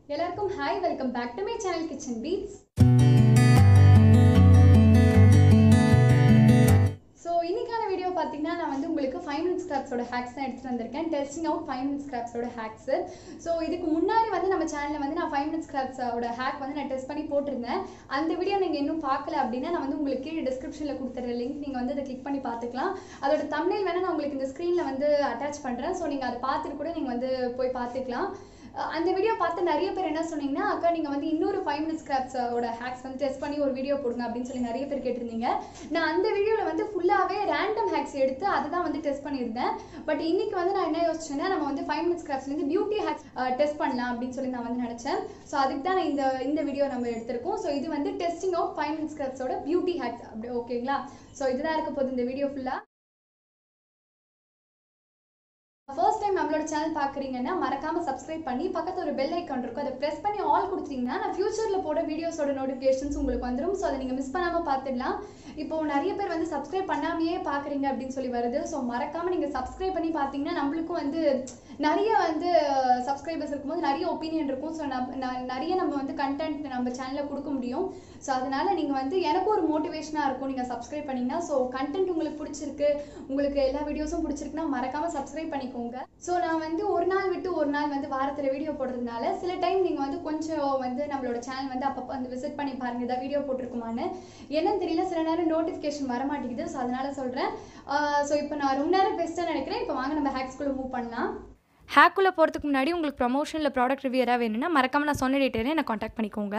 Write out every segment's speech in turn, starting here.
எல்லாருக்கும் hi welcome back to my channel kitchen beats so இன்னைக்கான video பார்த்தீங்கன்னா நான் வந்து உங்களுக்கு ஃபைவ் மினிட்ஸ் ஸ்கிராப்ஸோட ஹேக்ஸ் தான் எடுத்துகிட்டு வந்திருக்கேன் டெஸ்டிங் அவுட் ஃபைவ் மினிட்ஸ் ஸ்கிராப்ஸோட ஹேக்ஸ் ஸோ இதுக்கு முன்னாடி வந்து நம்ம சேனலில் வந்து நான் ஃபைவ் மினிட்ஸ் ஸ்கிராப்ஸோட ஹேக் வந்து நான் டெஸ்ட் பண்ணி போட்டிருந்தேன் அந்த வீடியோ நீங்கள் இன்னும் பார்க்கல அப்படின்னா நான் வந்து உங்களுக்கு கீழே டிஸ்கிரிப்ஷனில் கொடுத்துற லிங்க் நீங்கள் வந்து அதை கிளிக் பண்ணி பார்த்துக்கலாம் அதோட தமிழ் வேணால் நான் உங்களுக்கு இந்த ஸ்க்ரீனில் வந்து அட்டாச் பண்ணுறேன் ஸோ நீங்கள் அதை பார்த்துட்டு கூட நீங்கள் வந்து போய் பார்த்துக்கலாம் அஹ் அந்த வீடியோ பார்த்து நிறைய பேர் என்ன சொன்னீங்கன்னா அக்கா நீங்கள் வந்து இன்னொரு ஃபைவ் மினிட்ஸ் கிராப்ஸோட ஹேக்ஸ் வந்து டெஸ்ட் பண்ணி ஒரு வீடியோ போடுங்க அப்படின்னு சொல்லி நிறைய பேர் கேட்டிருந்தீங்க நான் அந்த வீடியோவில் வந்து ஃபுல்லாகவே ரேண்டம் ஹேக்ஸ் எடுத்து அதுதான் வந்து டெஸ்ட் பண்ணியிருந்தேன் பட் இன்னைக்கு வந்து நான் என்ன யோசிச்சேன்னா நம்ம வந்து ஃபைவ் மினிட்ஸ் கிராப்ஸ்லேருந்து பியூட்டி ஹேக்ஸ் டெஸ்ட் பண்ணலாம் அப்படின்னு சொல்லி நான் வந்து நினச்சேன் ஸோ அதுக்கு தான் நான் இந்த இந்த வீடியோ நம்ம எடுத்திருக்கோம் ஸோ இது வந்து டெஸ்டிங் அவுட் ஃபைவ் மினிட்ஸ் கிராப்ஸோட பியூட்டி ஹேக்ஸ் அப்படி ஓகேங்களா ஸோ இதுதான் இருக்க போகுது இந்த வீடியோ ஃபுல்லாக ஃபர்ஸ்ட் டைம் நம்மளோட சேனல் பார்க்குறீங்கன்னா மறக்காம சப்ஸ்கிரைப் பண்ணி பக்கத்துல ஒரு பெல் ஐக்கான் இருக்கும் அதை ப்ரெஸ் பண்ணி ஆல் கொடுத்தீங்கன்னா நான் ஃபியூச்சரில் போட வீடியோஸோட நோட்டிஃபிகேஷன்ஸ் உங்களுக்கு வந்துடும் ஸோ அதை நீங்கள் மிஸ் பண்ணாமல் பார்த்துடலாம் இப்போ நிறைய பேர் வந்து சப்ஸ்கிரைப் பண்ணாமையே பார்க்குறீங்க அப்படின்னு சொல்லி வருது ஸோ மறக்காம நீங்கள் சப்ஸ்கிரைப் பண்ணி பார்த்தீங்கன்னா நம்மளுக்கும் வந்து நிறைய வந்து சப்ஸ்கிரைபர்ஸ் இருக்கும்போது நிறைய ஒப்பீனியன் இருக்கும் ஸோ நிறைய நம்ம வந்து கண்டென்ட் நம்ம சேனலில் கொடுக்க முடியும் ஸோ அதனால நீங்கள் வந்து எனக்கும் ஒரு மோட்டிவேஷனாக இருக்கும் நீங்கள் சப்ஸ்கிரைப் பண்ணீங்கன்னா ஸோ கண்டென்ட் உங்களுக்கு பிடிச்சிருக்கு உங்களுக்கு எல்லா வீடியோஸும் பிடிச்சிருக்குன்னா மறக்காம சப்ஸ்கிரைப் பண்ணிக்கோங்க ஸோ நான் வந்து ஒரு நாள் விட்டு ஒரு நாள் வந்து வாரத்தில் வீடியோ போடுறதுனால சில டைம் நீங்கள் வந்து கொஞ்சம் வந்து நம்மளோட சேனல் வந்து அப்பப்போ வந்து விசிட் பண்ணி பாருங்க ஏதாவது வீடியோ போட்டிருக்குமான்னு என்னன்னு தெரியல சில நேரம் நோட்டிஃபிகேஷன் வர மாட்டேங்குது ஸோ அதனால சொல்கிறேன் ஸோ இப்போ நான் ரொம்ப நேரம் பெஸ்ட்டாக நினைக்கிறேன் இப்போ வாங்க நம்ம ஹேக்ஸ்குள்ளே மூவ் பண்ணலாம் ஹேக்குள்ளே போகிறதுக்கு முன்னாடி உங்களுக்கு ப்ரமோஷனில் ப்ராடக்ட் ரிவ்யூ யாராவது வேணும்னா மறக்காமல் நான் சொன்ன டேட்டே என்னை காண்டாக்ட் பண்ணிக்கோங்க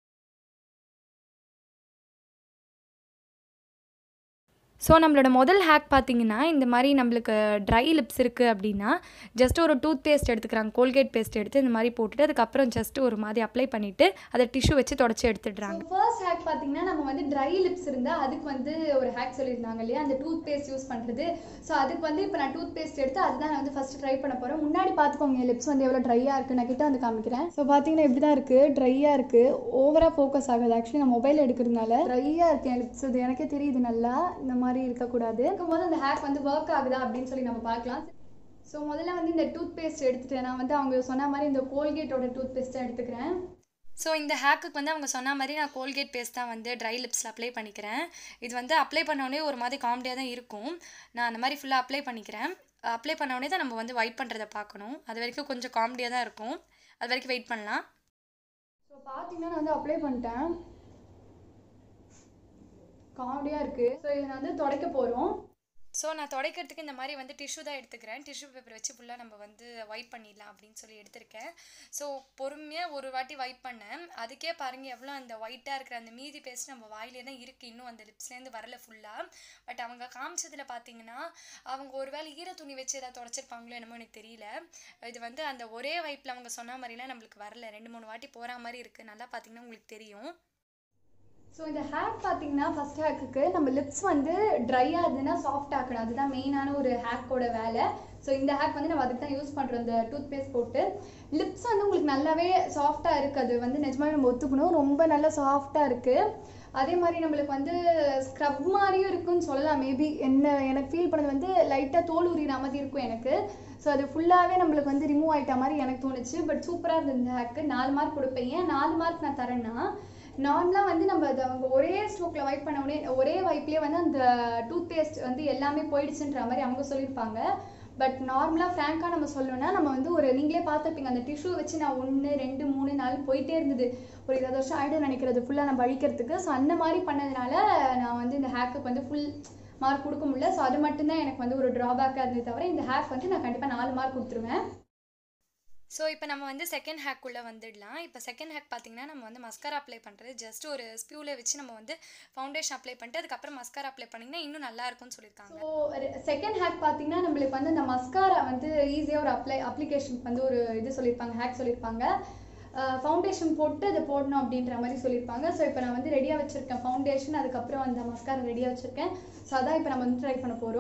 ஸோ நம்மளோட முதல் ஹேக் பார்த்தீங்கன்னா இந்த மாதிரி நம்மளுக்கு ட்ரை லிப்ஸ் இருக்குது அப்படின்னா ஜஸ்ட் ஒரு டூத் பேஸ்ட் எடுத்துக்கிறாங்க கோல்கேட் பேஸ்ட் எடுத்து இந்த மாதிரி போட்டுட்டு அதுக்கப்புறம் ஜஸ்ட் ஒரு மாதிரி அப்ளை பண்ணிவிட்டு அதை டிஷ்யூ வச்சு தொடச்சி எடுத்துடுறாங்க ஃபர்ஸ்ட் ஹேக் பார்த்தீங்கன்னா நம்ம வந்து ட்ரை லிப்ஸ் இருந்தால் அதுக்கு வந்து ஒரு ஹேக் சொல்லியிருந்தாங்க இல்லையா அந்த டூத் பேஸ்ட் யூஸ் பண்ணுறது ஸோ அதுக்கு வந்து இப்போ நான் டூத் பேஸ்ட் எடுத்து அதுதான் நான் வந்து ஃபர்ஸ்ட் ட்ரை பண்ண போகிறேன் முன்னாடி பார்த்துக்கோங்க என் லிப்ஸ் வந்து எவ்வளோ ட்ரையாக இருக்குது நான் கிட்ட வந்து காமிக்கிறேன் ஸோ பார்த்தீங்கன்னா இப்படி தான் இருக்குது ட்ரையாக இருக்குது ஓவராக ஃபோக்கஸ் ஆகுது ஆக்சுவலி நான் மொபைல் எடுக்கிறதுனால ட்ரையாக இருக்கு என் லிப்ஸ் இது எனக்கே தெரியுது நல்லா இந்த மாதிரி இருக்கக்கூடாது இருக்கும்போது அந்த ஹேக் வந்து ஒர்க் ஆகுதா அப்படின்னு சொல்லி நம்ம பார்க்கலாம் ஸோ முதல்ல வந்து இந்த டூத் பேஸ்ட் எடுத்துட்டேன் நான் வந்து அவங்க சொன்ன மாதிரி இந்த கோல்கேட்டோட டூத் பேஸ்ட்டை எடுத்துக்கிறேன் ஸோ இந்த ஹேக்குக்கு வந்து அவங்க சொன்ன மாதிரி நான் கோல்கேட் பேஸ்ட் தான் வந்து ட்ரை லிப்ஸில் அப்ளை பண்ணிக்கிறேன் இது வந்து அப்ளை பண்ணோடனே ஒரு மாதிரி காமெடியாக தான் இருக்கும் நான் அந்த மாதிரி ஃபுல்லாக அப்ளை பண்ணிக்கிறேன் அப்ளை பண்ணோடனே தான் நம்ம வந்து வைப் பண்ணுறதை பார்க்கணும் அது வரைக்கும் கொஞ்சம் காமெடியாக தான் இருக்கும் அது வரைக்கும் வெயிட் பண்ணலாம் ஸோ பார்த்தீங்கன்னா நான் வந்து அப்ளை பண்ணிட்டேன் காமெடியாக இருக்குது ஸோ இதை நான் வந்து துடைக்க போகிறோம் ஸோ நான் துடைக்கிறதுக்கு இந்த மாதிரி வந்து டிஷ்யூ தான் எடுத்துக்கிறேன் டிஷ்யூ பேப்பர் வச்சு ஃபுல்லாக நம்ம வந்து வைப் பண்ணிடலாம் அப்படின்னு சொல்லி எடுத்திருக்கேன் ஸோ பொறுமையாக ஒரு வாட்டி வைப் பண்ணேன் அதுக்கே பாருங்கள் எவ்வளோ அந்த ஒயிட்டாக இருக்கிற அந்த மீதி பேஸ்ட் நம்ம வாயிலே தான் இருக்குது இன்னும் அந்த லிப்ஸ்லேருந்து வரல ஃபுல்லாக பட் அவங்க காமிச்சதில் பார்த்தீங்கன்னா அவங்க ஒரு வேளை ஈர துணி வச்சு ஏதாவது தொடச்சிருப்பாங்களோ என்னமோ எனக்கு தெரியல இது வந்து அந்த ஒரே வைப்பில் அவங்க சொன்ன மாதிரிலாம் நம்மளுக்கு வரல ரெண்டு மூணு வாட்டி போகிற மாதிரி இருக்குது நல்லா பார்த்தீங்கன்னா உங்களுக்கு தெரியும் ஸோ இந்த ஹேக் பார்த்தீங்கன்னா ஃபர்ஸ்ட் ஹேக்குக்கு நம்ம லிப்ஸ் வந்து ட்ரையாக இருந்ததுன்னா சாஃப்ட் ஆக்கணும் அதுதான் மெயினான ஒரு ஹேக்கோட வேலை ஸோ இந்த ஹேக் வந்து நம்ம அதுக்கு தான் யூஸ் பண்ணுறோம் இந்த டூத் பேஸ்ட் போட்டு லிப்ஸ் வந்து உங்களுக்கு நல்லாவே சாஃப்டாக இருக்குது அது வந்து நிஜமாவே நம்ம ஒத்துக்கணும் ரொம்ப நல்லா சாஃப்டாக இருக்குது அதே மாதிரி நம்மளுக்கு வந்து ஸ்க்ரப் மாதிரியும் இருக்குன்னு சொல்லலாம் மேபி என்ன எனக்கு ஃபீல் பண்ணது வந்து லைட்டாக தோல் உரிகிற மாதிரி இருக்கும் எனக்கு ஸோ அது ஃபுல்லாகவே நம்மளுக்கு வந்து ரிமூவ் ஆகிட்ட மாதிரி எனக்கு தோணுச்சு பட் சூப்பராக இருந்தது இந்த ஹேக்கு நாலு மார்க் கொடுப்பேன் ஏன் நாலு மார்க் நான் தரேன்னா நார்மலாக வந்து நம்ம அதை அவங்க ஒரே ஸ்ட்ரோக்கில் வைப் பண்ண உடனே ஒரே வைப்லேயே வந்து அந்த டூத் பேஸ்ட் வந்து எல்லாமே போயிடுச்சுன்ற மாதிரி அவங்க சொல்லியிருப்பாங்க பட் நார்மலாக ஃப்ராங்காக நம்ம சொல்லணும்னா நம்ம வந்து ஒரு நீங்களே பார்த்துருப்பீங்க அந்த டிஷ்யூ வச்சு நான் ஒன்று ரெண்டு மூணு நாலு போயிட்டே இருந்தது ஒரு இருபது வருஷம் ஆகிடும் நினைக்கிறது ஃபுல்லாக நம்ம அழிக்கிறதுக்கு ஸோ அந்த மாதிரி பண்ணதுனால நான் வந்து இந்த ஹேக்குக்கு வந்து ஃபுல் மார்க் கொடுக்க முடியல ஸோ அது மட்டும்தான் எனக்கு வந்து ஒரு ட்ராபேக்காக இருந்தது தவிர இந்த ஹேக் வந்து நான் கண்டிப்பாக நாலு மார்க் கொடுத்துருவேன் ஸோ இப்போ நம்ம வந்து செகண்ட் ஹேக்குள்ளே வந்துடலாம் இப்போ செகண்ட் ஹேக் பார்த்தீங்கன்னா நம்ம வந்து மஸ்காரா அப்ளை பண்ணுறது ஜஸ்ட் ஒரு ஸ்பியூவில் வச்சு நம்ம வந்து ஃபவுண்டேஷன் அப்ளை பண்ணிட்டு அதுக்கப்புறம் மஸ்காரா அப்ளை பண்ணிங்கன்னா இன்னும் நல்லா இருக்கும்னு சொல்லியிருக்காங்க ஸோ செகண்ட் ஹேக் பார்த்தீங்கன்னா நம்மளுக்கு வந்து இந்த மஸ்காரா வந்து ஈஸியாக ஒரு அப்ளை அப்ளிகேஷனுக்கு வந்து ஒரு இது சொல்லியிருப்பாங்க ஹேக் சொல்லியிருப்பாங்க ஃபவுண்டேஷன் போட்டு அதை போடணும் அப்படின்ற மாதிரி சொல்லியிருப்பாங்க ஸோ இப்போ நான் வந்து ரெடியாக வச்சுருக்கேன் ஃபவுண்டேஷன் அதுக்கப்புறம் அந்த மஸ்காரா ரெடியாக வச்சுருக்கேன் ஸோ அதான் இப்போ நம்ம வந்து ட்ரை பண்ண போகிறோம்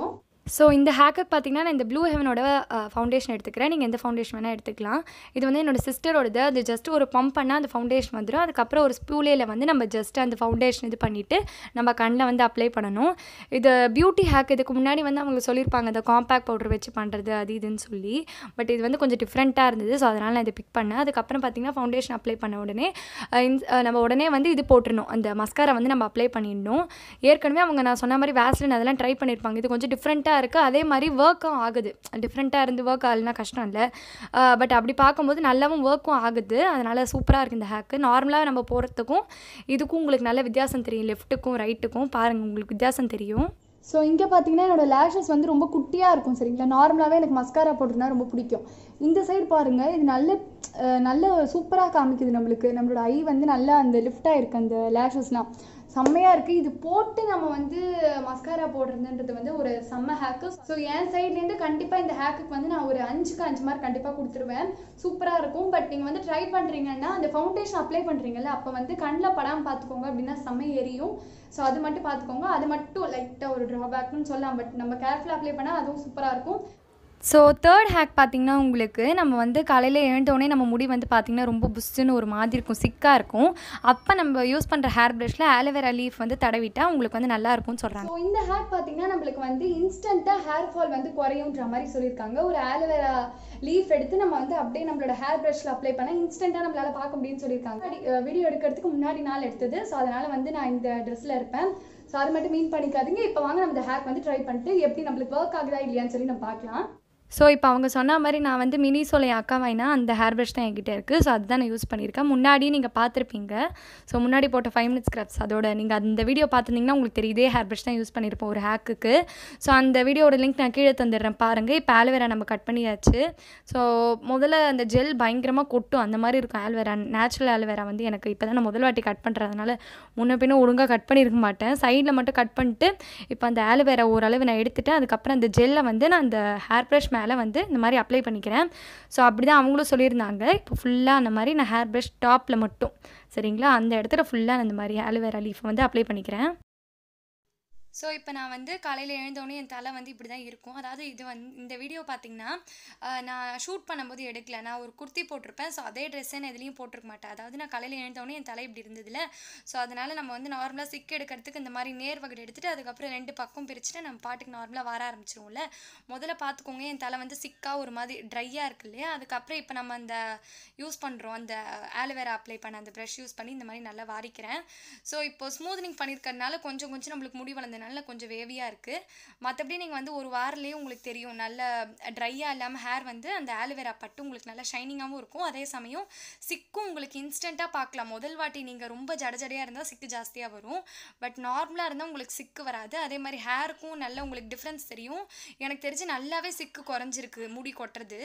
ஸோ இந்த ஹேக்குக்கு பார்த்தீங்கன்னா நான் இந்த ப்ளூ ஹெவனோட ஃபவுண்டேஷன் எடுத்துக்கிறேன் நீங்கள் எந்த ஃபவுண்டேஷன் வேணால் எடுத்துக்கலாம் இது வந்து என்னோட சிஸ்டரோடது அது ஜஸ்ட் ஒரு பம்ப் பண்ணால் அந்த ஃபவுண்டேஷன் வந்துடும் அதுக்கப்புறம் ஒரு ஸ்பூலேயில் வந்து நம்ம ஜஸ்ட் அந்த ஃபவுண்டேஷன் இது பண்ணிவிட்டு நம்ம கண்ணில் வந்து அப்ளை பண்ணணும் இது பியூட்டி ஹேக் இதுக்கு முன்னாடி வந்து அவங்க சொல்லியிருப்பாங்க இந்த காம்பேக்ட் பவுடர் வச்சு பண்ணுறது அது இதுன்னு சொல்லி பட் இது வந்து கொஞ்சம் டிஃப்ரெண்ட்டாக இருந்தது ஸோ அதனால் நான் இதை பிக் பண்ணேன் அதுக்கப்புறம் பார்த்தீங்கன்னா ஃபவுண்டேஷன் அப்ளை பண்ண உடனே அஹ் இந்த- அஹ் நம்ம உடனே வந்து இது போட்டுருணும் அந்த மஸ்காரா வந்து நம்ம அப்ளை பண்ணிடணும் ஏற்கனவே அவங்க நான் சொன்ன மாதிரி வேஸ்லின் அதெல்லாம் ட்ரை பண்ணியிருப்பாங்க இது கொஞ்சம் டிஃப்ரெண்ட்டாக இருக்குது அதே மாதிரி ஒர்க்கும் ஆகுது டிஃப்ரெண்ட்டாக இருந்து ஒர்க் ஆகலைன்னா கஷ்டம் இல்லை பட் அப்படி பார்க்கும்போது நல்லாவும் ஒர்க்கும் ஆகுது அதனால் சூப்பராக இருக்குது இந்த ஹேக்கு நார்மலாக நம்ம போகிறதுக்கும் இதுக்கும் உங்களுக்கு நல்ல வித்தியாசம் தெரியும் லெஃப்ட்டுக்கும் ரைட்டுக்கும் பாருங்கள் உங்களுக்கு வித்தியாசம் தெரியும் ஸோ இங்கே பார்த்தீங்கன்னா என்னோட லேஷஸ் வந்து ரொம்ப குட்டியாக இருக்கும் சரிங்களா நார்மலாகவே எனக்கு மஸ்காரா போட்டுருந்தா ரொம்ப பிடிக்கும் இந்த சைடு பாருங்கள் இது நல்ல அஹ், நல்ல சூப்பராக காமிக்குது நம்மளுக்கு நம்மளோட ஐ வந்து நல்லா அந்த லிஃப்டாக இருக்குது அந்த லேஷஸ்லாம் செம்மையாக இருக்குது இது போட்டு நம்ம வந்து மஸ்காரா போடுறதுன்றது வந்து ஒரு செம்ம ஹேக்கு ஸோ என் சைட்லேருந்து கண்டிப்பாக இந்த ஹேக்குக்கு வந்து நான் ஒரு அஞ்சுக்கு அஞ்சு மார்க் கண்டிப்பாக கொடுத்துருவேன் சூப்பராக இருக்கும் பட் நீங்கள் வந்து ட்ரை பண்ணுறீங்கன்னா அந்த ஃபவுண்டேஷன் அப்ளை பண்ணுறீங்கல்ல அப்போ வந்து கண்ணில் படாமல் பார்த்துக்கோங்க அப்படின்னா செம்ம எரியும் ஸோ அது மட்டும் பார்த்துக்கோங்க அது மட்டும் லைட்டாக ஒரு ட்ராபேக்னு சொல்லலாம் பட் நம்ம கேர்ஃபுல்லாக அப்ளை பண்ணால் அதுவும் சூப்பராக இருக்கும் ஸோ தேர்ட் ஹேக் பார்த்திங்கன்னா உங்களுக்கு நம்ம வந்து காலையில் எழுந்தோடனே நம்ம முடி வந்து பார்த்திங்கன்னா ரொம்ப புஷ்ஷுன்னு ஒரு மாதிரி இருக்கும் சிக்காக இருக்கும் அப்போ நம்ம யூஸ் பண்ணுற ஹேர் ப்ரஷில் ஆலோவேரா லீஃப் வந்து தடவிட்டா உங்களுக்கு வந்து நல்லா இருக்கும்னு சொல்கிறாங்க ஸோ இந்த ஹேக் பார்த்தீங்கன்னா நம்மளுக்கு வந்து இன்ஸ்டண்ட்டாக ஹேர் ஃபால் வந்து குறையுன்ற மாதிரி சொல்லியிருக்காங்க ஒரு ஆலோவேரா லீஃப் எடுத்து நம்ம வந்து அப்படியே நம்மளோட ஹேர் ப்ரஷ்ல அப்ளை பண்ணால் இன்ஸ்டண்ட்டாக நம்மளால பார்க்க முடியும்னு சொல்லியிருக்காங்க வீடியோ எடுக்கிறதுக்கு முன்னாடி நாள் எடுத்தது ஸோ அதனால வந்து நான் இந்த ட்ரெஸ்ஸில் இருப்பேன் ஸோ அது மட்டும் மீன் பண்ணிக்காதீங்க இப்போ வாங்க நம்ம இந்த ஹேக் வந்து ட்ரை பண்ணிட்டு எப்படி நம்மளுக்கு ஒர்க் ஆகுதா இல்லையான்னு சொல்லி நம்ம பார்க்கலாம் ஸோ இப்போ அவங்க சொன்ன மாதிரி நான் வந்து மினி சோலை அக்கா வாங்கினா அந்த ஹேர் ப்ரஷ் தான் என்கிட்ட இருக்குது ஸோ அதுதான் நான் யூஸ் பண்ணியிருக்கேன் முன்னாடி நீங்கள் பார்த்துருப்பீங்க ஸோ முன்னாடி போட்ட ஃபைவ் மினிட்ஸ் ஸ்க்ரப்ஸ் அதோட நீங்கள் அந்த வீடியோ பார்த்துருந்தீங்கன்னா உங்களுக்கு தெரியும் இதே ஹேர் ப்ரஷ் தான் யூஸ் பண்ணியிருப்போம் ஒரு ஹேக்குக்கு ஸோ அந்த வீடியோட லிங்க் நான் கீழே தந்துடுறேன் பாருங்கள் இப்போ ஆலோவேரா நம்ம கட் பண்ணியாச்சு ஸோ முதல்ல அந்த ஜெல் பயங்கரமாக கொட்டும் அந்த மாதிரி இருக்கும் ஆல்வேரா நேச்சுரல் ஆல்வேரா வந்து எனக்கு இப்போ தான் நான் முதல் வாட்டி கட் பண்ணுறதுனால முன்ன பின்ன ஒழுங்காக கட் பண்ணியிருக்க மாட்டேன் சைடில் மட்டும் கட் பண்ணிட்டு இப்போ அந்த ஆலோவேரா ஓரளவு நான் எடுத்துட்டு அதுக்கப்புறம் அந்த ஜெல்லை வந்து நான் அந்த ஹேர் ப்ரஷ் மேலே வந்து இந்த மாதிரி அப்ளை பண்ணிக்கிறேன் ஸோ அப்படி தான் அவங்களும் சொல்லியிருந்தாங்க இப்போ ஃபுல்லாக அந்த மாதிரி நான் ஹேர் ப்ரஷ் டாப்பில் மட்டும் சரிங்களா அந்த இடத்துல ஃபுல்லாக நான் இந்த மாதிரி ஆலோவேரா லீஃப் வந்து அப்ளை பண்ணிக்கிறேன் ஸோ இப்போ நான் வந்து காலையில் எழுந்தோடனே என் தலை வந்து இப்படி தான் இருக்கும் அதாவது இது வந்து இந்த வீடியோ பார்த்தீங்கன்னா ஆஹ், நான் ஷூட் பண்ணும்போது எடுக்கல நான் ஒரு குர்த்தி போட்டிருப்பேன் ஸோ அதே ட்ரெஸ்ஸை நான் எதுலேயும் போட்டிருக்க மாட்டேன் அதாவது நான் காலையில் எழுந்தோடனே என் தலை இப்படி இருந்ததுல ஸோ அதனால் நம்ம வந்து நார்மலாக சிக் எடுக்கிறதுக்கு இந்த மாதிரி நேர் வகடு எடுத்துகிட்டு அதுக்கப்புறம் ரெண்டு பக்கம் பிரிச்சுட்டு நம்ம பாட்டுக்கு நார்மலாக வர ஆரம்பிச்சிருவோம்ல முதல்ல பார்த்துக்கோங்க என் தலை வந்து சிக்காக ஒரு மாதிரி ட்ரையாக இருக்கு இல்லையா அதுக்கப்புறம் இப்போ நம்ம அந்த யூஸ் பண்ணுறோம் அந்த ஆலோவேரா அப்ளை பண்ண அந்த ப்ரஷ் யூஸ் பண்ணி இந்த மாதிரி நல்லா வாரிக்கிறேன் ஸோ இப்போ ஸ்மூத்னிங் பண்ணியிருக்கறனால கொஞ்சம் கொஞ்சம் நம்மளுக்கு முடி வளர்ந்தனால கொஞ்சம் வேவியாக இருக்குது மற்றபடி நீங்கள் வந்து ஒரு வாரலேயே உங்களுக்கு தெரியும் நல்ல ட்ரையாக இல்லாமல் ஹேர் வந்து அந்த ஆலோவேரா பட்டு உங்களுக்கு நல்லா ஷைனிங்காகவும் இருக்கும் அதே சமயம் சிக்கும் உங்களுக்கு இன்ஸ்டண்ட்டாக பார்க்கலாம் முதல் வாட்டி நீங்கள் ரொம்ப ஜட ஜடையாக இருந்தால் சிக்கு ஜாஸ்தியாக வரும் பட் நார்மலாக இருந்தால் உங்களுக்கு சிக்கு வராது அதே மாதிரி ஹேருக்கும் நல்ல உங்களுக்கு டிஃப்ரென்ஸ் தெரியும் எனக்கு தெரிஞ்சு நல்லாவே சிக்கு குறைஞ்சிருக்கு முடி கொட்டுறது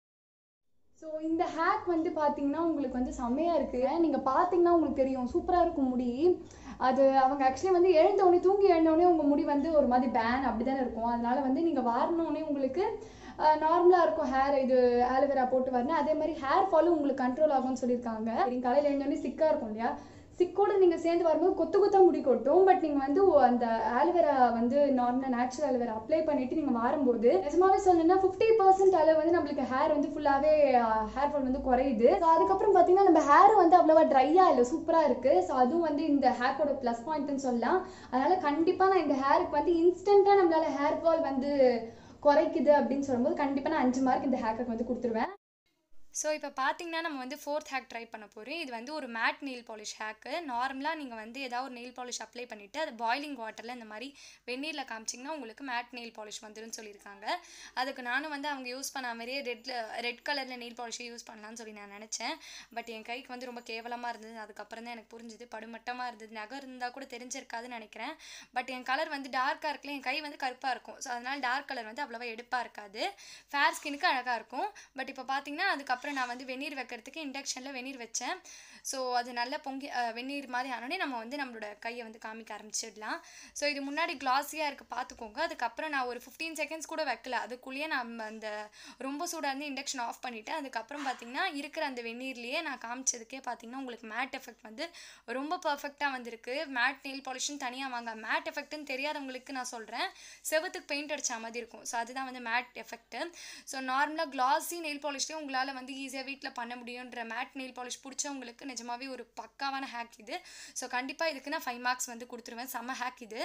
ஸோ இந்த ஹேக் வந்து பார்த்தீங்கன்னா உங்களுக்கு வந்து செம்மையாக இருக்குது நீங்கள் பார்த்தீங்கன்னா உங்களுக்கு தெரியும் சூப்பராக இருக்கும் முடி அது அவங்க ஆக்சுவலி வந்து எழுந்தவுடனே தூங்கி எழுந்தவுடனே உங்கள் முடி வந்து ஒரு மாதிரி பேன் அப்படி தானே இருக்கும் அதனால வந்து நீங்கள் வாரினோடனே உங்களுக்கு நார்மலாக இருக்கும் ஹேர் இது ஆலோவேரா போட்டு வரணும் அதே மாதிரி ஹேர் ஃபாலும் உங்களுக்கு கண்ட்ரோல் ஆகும்னு சொல்லியிருக்காங்க நீங்கள் காலையில் எழுந்தோடனே சிக்காக இருக்கும் இல்லையா சிக்கோட நீங்கள் சேர்ந்து வரும்போது கொத்து கொத்தா முடி கொட்டும் பட் நீங்கள் வந்து அந்த ஆலோவேரா வந்து நார்மலாக நேச்சுரல் ஆலோவேரா அப்ளை பண்ணிட்டு நீங்கள் மாறும்போது நிஜமாவே சொல்லணும்னா ஃபிஃப்டி பர்சன்ட் அளவு வந்து நம்மளுக்கு ஹேர் வந்து ஃபுல்லாகவே ஹேர் ஃபால் வந்து குறையுது ஸோ அதுக்கப்புறம் பார்த்தீங்கன்னா நம்ம ஹேர் வந்து அவ்வளோவா ட்ரையாக இல்லை சூப்பராக இருக்குது ஸோ அதுவும் வந்து இந்த ஹேக்கோட ப்ளஸ் பாயிண்ட்னு சொல்லலாம் அதனால் கண்டிப்பாக நான் இந்த ஹேருக்கு வந்து இன்ஸ்டண்ட்டாக நம்மளால ஹேர் ஃபால் வந்து குறைக்குது அப்படின்னு சொல்லும்போது கண்டிப்பாக நான் அஞ்சு மார்க் இந்த ஹேக்கருக்கு வந்து கொடுத்துருவேன் ஸோ இப்போ பார்த்தீங்கன்னா நம்ம வந்து ஃபோர்த் ஹேக் ட்ரை பண்ண போகிறோம் இது வந்து ஒரு மேட் நெயில் பாலிஷ் ஹேக்கு நார்மலாக நீங்கள் வந்து ஏதாவது ஒரு நெயில் பாலிஷ் அப்ளை பண்ணிவிட்டு அது பாய்லிங் வாட்டரில் இந்த மாதிரி வெந்நீரில் காமிச்சிங்கன்னா உங்களுக்கு மேட் நெயில் பாலிஷ் வந்துருன்னு சொல்லியிருக்காங்க அதுக்கு நானும் வந்து அவங்க யூஸ் பண்ண மாதிரியே ரெட் ரெட் கலரில் நெயில் பாலிஷை யூஸ் பண்ணலாம்னு சொல்லி நான் நினச்சேன் பட் என் கைக்கு வந்து ரொம்ப கேவலமாக இருந்தது அதுக்கப்புறம் தான் எனக்கு புரிஞ்சுது படுமட்டமாக இருந்தது நகர் இருந்தால் கூட தெரிஞ்சிருக்காதுன்னு நினைக்கிறேன் பட் என் கலர் வந்து டார்க்காக இருக்குல்ல என் கை வந்து கருப்பாக இருக்கும் ஸோ அதனால் டார்க் கலர் வந்து அவ்வளோவா எடுப்பாக இருக்காது ஃபேர் ஸ்கினுக்கு அழகாக இருக்கும் பட் இப்போ பார்த்தீங்கன்னா அதுக்கப்புறம் அதுக்கப்புறம் நான் வந்து வெந்நீர் வைக்கிறதுக்கு இண்டக்ஷனில் வெந்நீர் வச்சேன் ஸோ அது நல்லா பொங்கி அஹ், வெந்நீர் மாதிரி ஆனோடனே நம்ம வந்து நம்மளோட கையை வந்து காமிக்க ஆரம்பிச்சிடலாம் ஸோ இது முன்னாடி கிளாஸியாக இருக்குது பார்த்துக்கோங்க அதுக்கப்புறம் நான் ஒரு ஃபிஃப்டீன் செகண்ட்ஸ் கூட வைக்கல அதுக்குள்ளேயே நான் அந்த ரொம்ப சூடாக இருந்து இண்டக்ஷன் ஆஃப் பண்ணிவிட்டு அதுக்கப்புறம் பார்த்தீங்கன்னா இருக்கிற அந்த வெந்நீர்லேயே நான் காமிச்சதுக்கே பார்த்தீங்கன்னா உங்களுக்கு மேட் எஃபெக்ட் வந்து ரொம்ப பர்ஃபெக்டாக வந்திருக்கு மேட் நெயில் பாலிஷ்னு தனியாக வாங்க மேட் எஃபெக்ட்னு தெரியாதவங்களுக்கு நான் சொல்கிறேன் செவத்துக்கு பெயிண்ட் அடிச்ச மாதிரி இருக்கும் ஸோ அதுதான் வந்து மேட் எஃபெக்ட்டு ஸோ நார்மலாக கிளாஸி நெயில் பாலிஷ்லேயே உங்களால் வந்து ஈஸியாக வீட்டில் பண்ண முடியுன்ற மேட் நெயில் பாலிஷ் பிடிச்சவங்களுக்கு நிஜமாவே ஒரு பக்காவான ஹேக் இது ஸோ கண்டிப்பாக இதுக்கு நான் ஃபைவ் மார்க்ஸ் வந்து கொடுத்துருவேன் செம்ம ஹேக் இது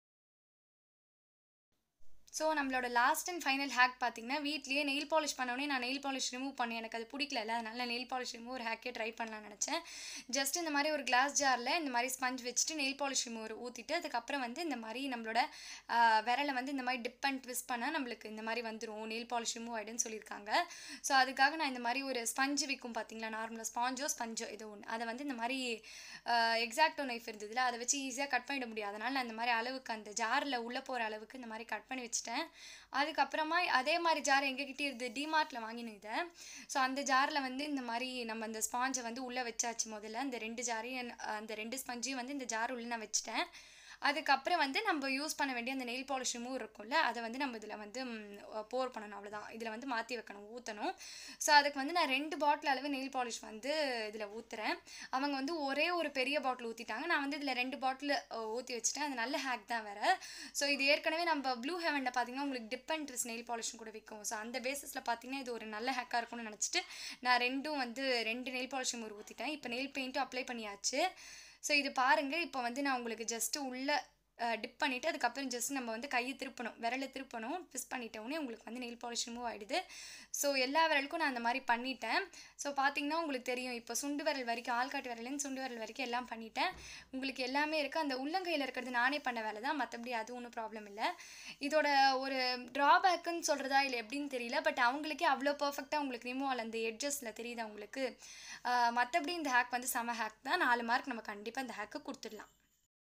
ஸோ நம்மளோட லாஸ்ட் அண்ட் ஃபைனல் ஹேக் பார்த்தீங்கன்னா வீட்லேயே நெயில் பாலிஷ் பண்ணோடனே நான் நெயில் பாலிஷ் ரிமூவ் பண்ணி எனக்கு அது பிடிக்கல அதனால நெயில் பாலிஷ் ரிமூவ் ஒரு ஹேக்கே ட்ரை பண்ணலாம்னு நினச்சேன் ஜஸ்ட் இந்த மாதிரி ஒரு கிளாஸ் ஜாரில் இந்த மாதிரி ஸ்பஞ்ச் வச்சுட்டு நெயில் பாலிஷ் ரிமூவர் ஊற்றிட்டு அதுக்கப்புறம் வந்து இந்த மாதிரி நம்மளோட ஆஹ், விரலை வந்து இந்த மாதிரி டிப் அண்ட் ட்விஸ்ட் பண்ணால் நம்மளுக்கு இந்த மாதிரி வந்துடும் நெயில் பாலிஷ் ரிமூவ் ஆகிடுன்னு சொல்லியிருக்காங்க ஸோ அதுக்காக நான் இந்த மாதிரி ஒரு ஸ்பஞ்சு விற்கும் பார்த்தீங்களா நார்மலாக ஸ்பாஞ்சோ ஸ்பஞ்சோ ஏதோ ஒன்று அதை வந்து இந்த மாதிரி எக்ஸாக்டோ நைஃப் இருந்ததுல அதை வச்சு ஈஸியாக கட் பண்ணிட முடியாது அதனால் நான் இந்த மாதிரி அளவுக்கு அந்த ஜாரில் உள்ளே போகிற அளவுக்கு இந்த மாதிரி கட் பண்ணி வச்சுட்டேன் அதுக்கப்புறமா அதே மாதிரி ஜார் எங்ககிட்ட இருந்து டிமார்ட்டில் வாங்கினேன் இதை ஸோ அந்த ஜாரில் வந்து இந்த மாதிரி நம்ம அந்த ஸ்பாஞ்சை வந்து உள்ளே வச்சாச்சு முதல்ல அந்த ரெண்டு ஜாரையும் அந்த ரெண்டு ஸ்பஞ்சையும் வந்து இந்த ஜார் உள்ளே நான் வச்சுட்டேன் அதுக்கப்புறம் வந்து நம்ம யூஸ் பண்ண வேண்டிய அந்த நெயில் பாலிஷ் ரிமூவ் இருக்கும்ல அதை வந்து நம்ம இதில் வந்து போர் பண்ணணும் அவ்வளோதான் இதில் வந்து மாற்றி வைக்கணும் ஊற்றணும் ஸோ அதுக்கு வந்து நான் ரெண்டு பாட்டில் அளவு நெயில் பாலிஷ் வந்து இதில் ஊற்றுறேன் அவங்க வந்து ஒரே ஒரு பெரிய பாட்டில் ஊற்றிட்டாங்க நான் வந்து இதில் ரெண்டு பாட்டில் ஊற்றி வச்சுட்டேன் அது நல்ல ஹேக் தான் வேறு ஸோ இது ஏற்கனவே நம்ம ப்ளூ ஹெவனில் பார்த்தீங்கன்னா உங்களுக்கு டிப் அண்ட் ட்விஸ்ட் நெயில் பாலிஷும் கூட விற்கும் ஸோ அந்த பேசிஸில் பார்த்தீங்கன்னா இது ஒரு நல்ல ஹேக்காக இருக்கும்னு நினச்சிட்டு நான் ரெண்டும் வந்து ரெண்டு நெயில் பாலிஷ் ஒரு ஊற்றிட்டேன் இப்போ நெயில் பெயிண்ட்டும் அப்ளை பண்ணியாச்சு ஸோ இது பாருங்கள் இப்போ வந்து நான் உங்களுக்கு ஜஸ்ட்டு உள்ளே டிப் பண்ணிவிட்டு அதுக்கப்புறம் ஜஸ்ட் நம்ம வந்து கையை திருப்பணும் விரலை திருப்பணும் ட்விஸ்ட் பண்ணிட்டோன்னே உங்களுக்கு வந்து நெயில் பாலிஷ் ரிமூவ் ஆகிடுது ஸோ எல்லா விரலுக்கும் நான் அந்த மாதிரி பண்ணிட்டேன் ஸோ பார்த்தீங்கன்னா உங்களுக்கு தெரியும் இப்போ சுண்டு விரல் வரைக்கும் ஆள்காட்டு விரலேருந்து சுண்டு விரல் வரைக்கும் எல்லாம் பண்ணிட்டேன் உங்களுக்கு எல்லாமே இருக்குது அந்த உள்ளங்கையில் இருக்கிறது நானே பண்ண வேலை தான் மற்றபடி அது ஒன்றும் ப்ராப்ளம் இல்லை இதோட ஒரு ட்ராபேக்குன்னு சொல்கிறதா இல்லை எப்படின்னு தெரியல பட் அவங்களுக்கே அவ்வளோ பர்ஃபெக்டாக உங்களுக்கு ரிமூவ் ஆகல அந்த எட்ஜஸில் தெரியுது அவங்களுக்கு மற்றபடி இந்த ஹேக் வந்து செம ஹேக் தான் நாலு மார்க் நம்ம கண்டிப்பாக இந்த ஹேக்கு கொடுத்துடலாம்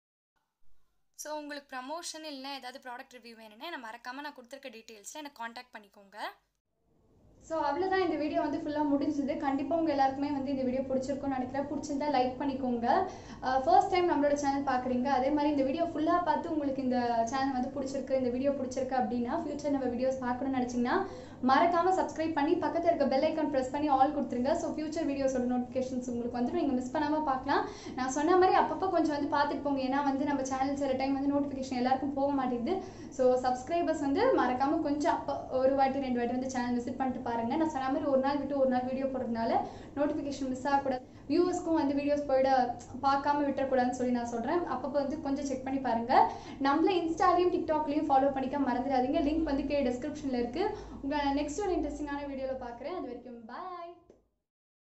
ஸோ உங்களுக்கு ப்ரமோஷன் இல்லைனா ஏதாவது ப்ராடக்ட் ரிவ்யூ வேணும்னா நான் மறக்காமல் நான் கொடுத்துருக்க டீட்டெயில்ஸில் எனக்கு காண்டாக்ட் பண்ணிக்கோங்க ஸோ அவ்வளோதான் இந்த வீடியோ வந்து ஃபுல்லாக முடிஞ்சது கண்டிப்பாக உங்கள் எல்லாருக்குமே வந்து இந்த வீடியோ பிடிச்சிருக்கும்னு நினைக்கிறேன் பிடிச்சிருந்தா லைக் பண்ணிக்கோங்க ஃபர்ஸ்ட் டைம் நம்மளோட சேனல் பார்க்குறீங்க அதே மாதிரி இந்த வீடியோ ஃபுல்லாக பார்த்து உங்களுக்கு இந்த சேனல் வந்து பிடிச்சிருக்கு இந்த வீடியோ பிடிச்சிருக்கு அப்படின்னா ஃபியூச்சர் நம்ம வீடியோஸ் பார்க்கணும்னு நினச்சிங்கன்னா மறக்காமல் சப்ஸ்கிரைப் பண்ணி பக்கத்தில் இருக்க பெல் ஐக்கான் ப்ரெஸ் பண்ணி ஆல் கொடுத்துருங்க ஸோ ஃபியூச்சர் வீடியோஸோட நோட்டிஃபிகேஷன்ஸ் உங்களுக்கு வந்துடும் நீங்கள் மிஸ் பண்ணாமல் பார்க்கலாம் நான் சொன்ன மாதிரி அப்பப்போ கொஞ்சம் வந்து பார்த்துட்டு போங்க ஏன்னா வந்து நம்ம சேனல் சில டைம் வந்து நோட்டிஃபிகேஷன் எல்லாருக்கும் போக மாட்டேங்குது ஸோ சப்ஸ்கிரைபர்ஸ் வந்து மறக்காமல் கொஞ்சம் அப்போ ஒரு வாட்டி ரெண்டு வாட்டி வந்து சேனல் விசிட் பண்ணிட்டு பாருங்க நான் சொன்ன மாதிரி ஒரு நாள் விட்டு ஒரு நாள் வீடியோ போடுறதுனால நோட்டிஃபிகேஷன் மிஸ் ஆகக்கூடாது வியூவர்ஸ்க்கும் வந்து வீடியோஸ் போயிட பார்க்காம விட்டுறக்கூடாதுன்னு சொல்லி நான் சொல்கிறேன் அப்பப்போ வந்து கொஞ்சம் செக் பண்ணி பாருங்க நம்மள இன்ஸ்டாலையும் டிக்டாக்லையும் ஃபாலோ பண்ணிக்க மறந்துடாதீங்க லிங்க் வந்து கீழே டிஸ்கிரிப்ஷனில் இருக்குது உங்களை நெக்ஸ்ட் ஒரு இன்ட்ரெஸ்டிங்கான வீடியோவில் பார்க்குறேன் அது வரைக்கும் பாய்